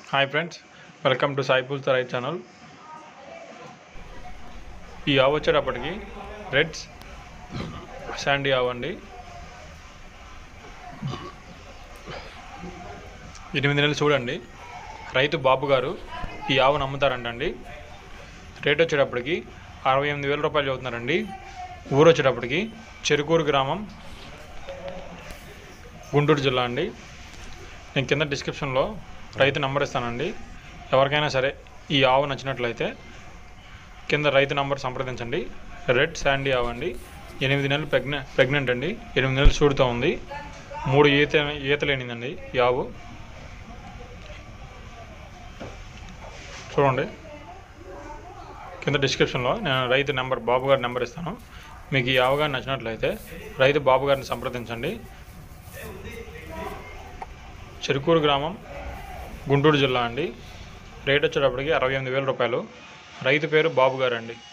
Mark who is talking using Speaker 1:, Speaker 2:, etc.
Speaker 1: hi friends welcome to సాయిపుల్ తరై channel ఈ ఆవు వచ్చేటప్పటికి రెడ్స్ శాండీ ఆవు అండి ఎనిమిది నెలలు చూడండి రైతు బాబు గారు ఈ ఆవును అమ్ముతారంటండి రేట్ వచ్చేటప్పటికి అరవై ఎనిమిది వేల రూపాయలు చదువుతున్నారండి ఊరు వచ్చేటప్పటికి చెరుకూరు గ్రామం గుంటూరు జిల్లా అండి నేను కింద డిస్క్రిప్షన్లో రైతు నంబర్ ఇస్తానండి ఎవరికైనా సరే ఈ ఆవు నచ్చినట్లయితే కింద రైతు నంబర్ సంప్రదించండి రెడ్ శాండీ ఆవు అండి ఎనిమిది నెలలు ప్రెగ్నె ప్రెగ్నెంట్ అండి ఎనిమిది నెలలు చూడుతూ ఉంది మూడు ఈత ఈతలేనిందండి ఈ ఆవు చూడండి కింద డిస్క్రిప్షన్లో నేను రైతు నెంబర్ బాబు గారి నెంబర్ ఇస్తాను మీకు ఈ ఆవు గారు నచ్చినట్లయితే రైతు బాబు గారిని సంప్రదించండి చెరుకూరు గ్రామం గుంటూరు జిల్లా అండి రేట్ వచ్చేటప్పటికి అరవై ఎనిమిది వేల రూపాయలు రైతు పేరు బాబు గారు అండి